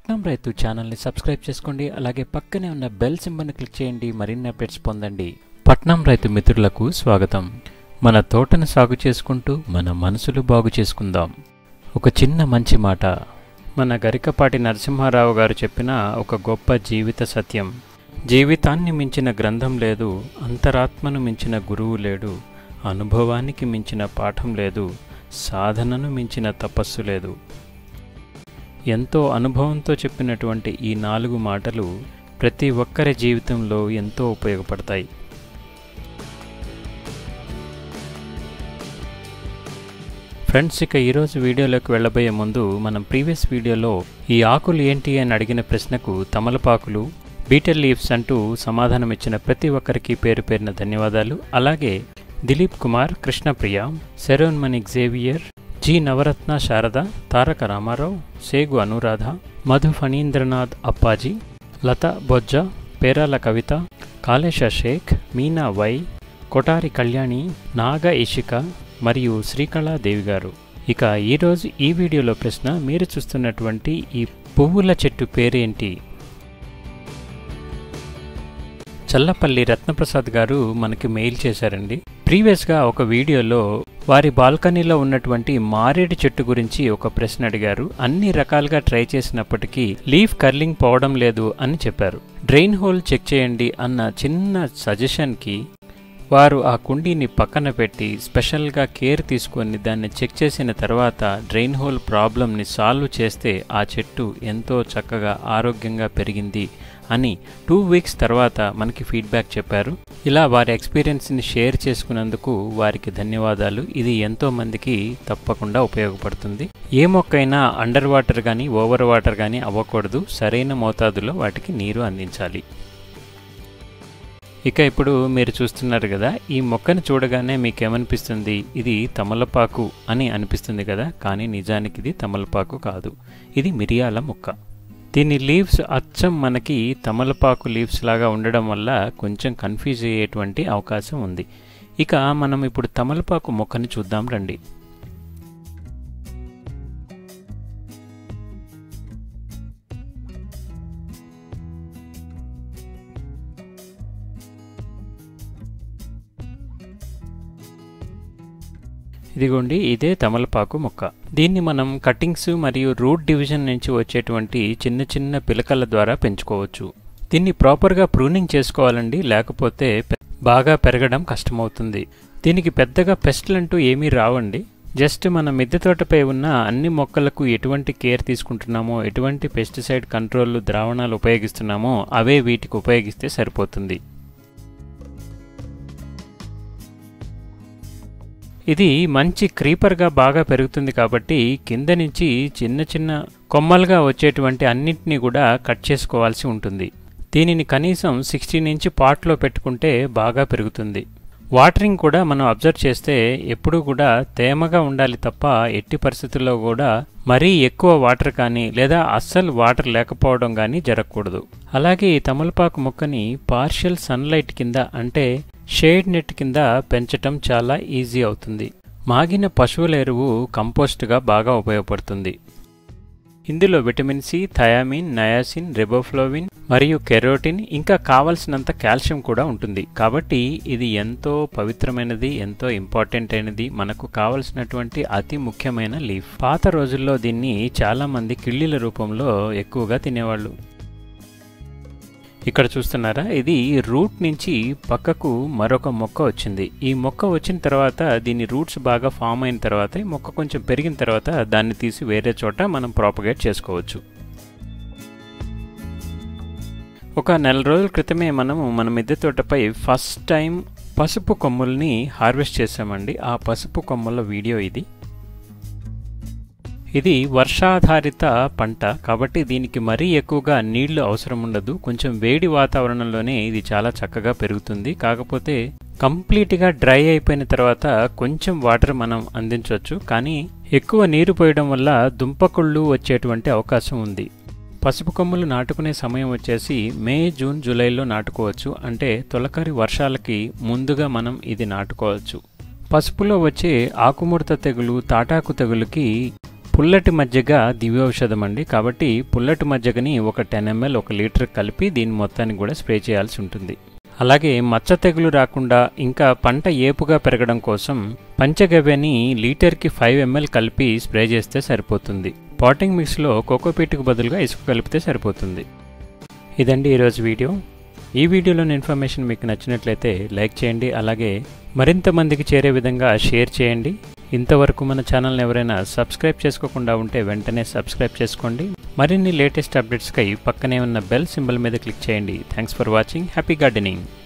పట్నం రైతు ఛానల్ని సబ్స్క్రైబ్ చేసుకోండి అలాగే పక్కనే ఉన్న బెల్ సింబల్ని క్లిక్ చేయండి మరిన్ని అప్డేట్స్ పొందండి పట్నం రైతు మిత్రులకు స్వాగతం మన తోటను సాగు చేసుకుంటూ మన మనసులు బాగు చేసుకుందాం ఒక చిన్న మంచి మాట మన గరికపాటి నరసింహారావు గారు చెప్పిన ఒక గొప్ప జీవిత సత్యం జీవితాన్ని మించిన గ్రంథం లేదు అంతరాత్మను మించిన గురువు లేడు అనుభవానికి మించిన పాఠం లేదు సాధనను మించిన తపస్సు లేదు ఎంతో అనుభవంతో చెప్పినటువంటి ఈ నాలుగు మాటలు ప్రతి ఒక్కరి జీవితంలో ఎంతో ఉపయోగపడతాయి ఫ్రెండ్స్ ఇక ఈరోజు వీడియోలోకి వెళ్ళబోయే ముందు మనం ప్రీవియస్ వీడియోలో ఈ ఆకులు ఏంటి అని అడిగిన ప్రశ్నకు తమలపాకులు బీటెల్ లీవ్స్ అంటూ సమాధానం ఇచ్చిన ప్రతి ఒక్కరికి పేరు పేరిన ధన్యవాదాలు అలాగే Dilip Kumar Krishnapriya Sharonmani Xavier G Navaratna Sharada Taraka Rama Rao Segu Anuradha Madhu Phanindranath Appaji Latha Bojja Perala Kavitha Kalesha Sheikh Meena Y Kotari Kalyani Naga Ishika మరియు శ్రీకళాదేవి గారు ఇక ఈరోజు ఈ వీడియోలో ప్రశ్న మీరు చూస్తున్నటువంటి ఈ పువ్వుల చెట్టు పేరేంటి చల్లపల్లి రత్నప్రసాద్ గారు మనకి మెయిల్ చేశారండి ప్రీవియస్గా ఒక వీడియోలో వారి బాల్కనీలో ఉన్నటువంటి మారేడు చెట్టు గురించి ఒక ప్రశ్న అడిగారు అన్ని రకాలుగా ట్రై చేసినప్పటికీ లీఫ్ కర్లింగ్ పోవడం లేదు అని చెప్పారు డ్రైన్ హోల్ చెక్ చేయండి అన్న చిన్న సజెషన్కి వారు ఆ కుండీని పక్కన పెట్టి స్పెషల్గా కేర్ తీసుకొని దాన్ని చెక్ చేసిన తర్వాత డ్రైన్ హోల్ ప్రాబ్లమ్ని సాల్వ్ చేస్తే ఆ చెట్టు ఎంతో చక్కగా ఆరోగ్యంగా పెరిగింది అని టూ వీక్స్ తర్వాత మనకి ఫీడ్బ్యాక్ చెప్పారు ఇలా వారి ఎక్స్పీరియన్స్ని షేర్ చేసుకున్నందుకు వారికి ధన్యవాదాలు ఇది ఎంతో మందికి తప్పకుండా ఉపయోగపడుతుంది ఏ మొక్కైనా అండర్ వాటర్ కానీ ఓవర్ వాటర్ కానీ అవ్వకూడదు సరైన మోతాదులో వాటికి నీరు అందించాలి ఇక ఇప్పుడు మీరు చూస్తున్నారు కదా ఈ మొక్కను చూడగానే మీకు ఏమనిపిస్తుంది ఇది తమలపాకు అని అనిపిస్తుంది కదా కానీ నిజానికి ఇది తమలపాకు కాదు ఇది మిరియాల మొక్క దీని లీవ్స్ అచ్చం మనకి తమలపాకు లీవ్స్ లాగా ఉండడం వల్ల కొంచెం కన్ఫ్యూజ్ అయ్యేటువంటి అవకాశం ఉంది ఇక మనం ఇప్పుడు తమలపాకు మొక్కని చూద్దాం రండి ఇదిగోండి ఇదే తమలపాకు మొక్క దీన్ని మనం కటింగ్స్ మరియు రూట్ డివిజన్ నుంచి వచ్చేటువంటి చిన్న చిన్న పిలకల ద్వారా పెంచుకోవచ్చు దీన్ని ప్రాపర్గా ప్రూనింగ్ చేసుకోవాలండి లేకపోతే బాగా పెరగడం కష్టమవుతుంది దీనికి పెద్దగా పెస్ట్లంటూ ఏమీ రావండి జస్ట్ మన మిద్దె తోటపై ఉన్న అన్ని మొక్కలకు ఎటువంటి కేర్ తీసుకుంటున్నామో ఎటువంటి పెస్టిసైడ్ కంట్రోల్ ద్రావణాలు ఉపయోగిస్తున్నామో అవే వీటికి ఉపయోగిస్తే సరిపోతుంది ఇది మంచి క్రీపర్గా బాగా పెరుగుతుంది కాబట్టి కింద నుంచి చిన్న చిన్న కొమ్మలుగా వచ్చేటువంటి అన్నింటినీ కూడా కట్ చేసుకోవాల్సి ఉంటుంది దీనిని కనీసం సిక్స్టీన్ ఇంచ్ పాట్లో పెట్టుకుంటే బాగా పెరుగుతుంది వాటరింగ్ కూడా మనం అబ్జర్వ్ చేస్తే ఎప్పుడూ కూడా తేమగా ఉండాలి తప్ప ఎట్టి పరిస్థితుల్లో కూడా మరీ ఎక్కువ వాటర్ కానీ లేదా అస్సలు వాటర్ లేకపోవడం కానీ జరగకూడదు అలాగే ఈ తమలపాకు మొక్కని పార్షియల్ సన్లైట్ కింద అంటే షేడ్ నెట్ కింద పెంచటం చాలా ఈజీ అవుతుంది మాగిన పశువుల ఎరువు కంపోస్ట్గా బాగా ఉపయోగపడుతుంది ఇందులో vitamin C thiamine niacin riboflavin మరియు కెరోటిన్ ఇంకా కావలసినంత కాల్షియం కూడా ఉంటుంది కాబట్టి ఇది ఎంతో పవిత్రమైనది ఎంతో ఇంపార్టెంట్ అయినది మనకు కావలసినటువంటి అతి ముఖ్యమైన లీఫ్ పాత రోజుల్లో దీన్ని చాలామంది కిళ్ళీల రూపంలో ఎక్కువగా తినేవాళ్ళు ఇక్కడ చూస్తున్నారా ఇది రూట్ నుంచి పక్కకు మరొక మొక్క వచ్చింది ఈ మొక్క వచ్చిన తర్వాత దీని రూట్స్ బాగా ఫామ్ అయిన తర్వాత ఈ మొక్క కొంచెం పెరిగిన తర్వాత దాన్ని తీసి వేరే చోట మనం ప్రాపగేట్ చేసుకోవచ్చు ఒక నెల రోజుల క్రితమే మనము మన మిద్దె తోటపై ఫస్ట్ టైం పసుపు కొమ్ముల్ని హార్వెస్ట్ చేసామండి ఆ పసుపు కొమ్మల వీడియో ఇది ఇది వర్షాధారిత పంట కాబట్టి దీనికి మరీ ఎక్కువగా నీళ్లు అవసరం ఉండదు కొంచెం వేడి వాతావరణంలోనే ఇది చాలా చక్కగా పెరుగుతుంది కాకపోతే కంప్లీట్గా డ్రై అయిపోయిన తర్వాత కొంచెం వాటర్ మనం అందించవచ్చు కానీ ఎక్కువ నీరు పోయడం వల్ల దుంపకుళ్ళు వచ్చేటువంటి అవకాశం ఉంది పసుపు కొమ్ములు నాటుకునే సమయం వచ్చేసి మే జూన్ జూలైలో నాటుకోవచ్చు అంటే తొలకరి వర్షాలకి ముందుగా మనం ఇది నాటుకోవచ్చు పసుపులో వచ్చే ఆకుముడత తెగులు తాటాకు తెగులుకి పుల్లటి మజ్జిగ దివ్యౌషధం అండి కాబట్టి పుల్లటి మజ్జిగని ఒక టెన్ ఎంఎల్ ఒక లీటర్ కలిపి దీని మొత్తాన్ని కూడా స్ప్రే చేయాల్సి ఉంటుంది అలాగే మచ్చ తెగులు రాకుండా ఇంకా పంట ఏపుగా పెరగడం కోసం పంచగవ్యని లీటర్కి ఫైవ్ ఎంఎల్ కలిపి స్ప్రే చేస్తే సరిపోతుంది పాటింగ్ మిక్స్లో కోకోపీట్కు బదులుగా ఇసుక కలిపితే సరిపోతుంది ఇదండి ఈరోజు వీడియో ఈ వీడియోలోని ఇన్ఫర్మేషన్ మీకు నచ్చినట్లయితే లైక్ చేయండి అలాగే మరింత మందికి చేరే విధంగా షేర్ చేయండి ఇంతవరకు మన ఛానల్ని ఎవరైనా సబ్స్క్రైబ్ చేసుకోకుండా ఉంటే వెంటనే సబ్స్క్రైబ్ చేసుకోండి మరిన్ని లేటెస్ట్ అప్డేట్స్కై పక్కనే ఉన్న బెల్ సింబల్ మీద క్లిక్ చేయండి thanks for watching happy gardening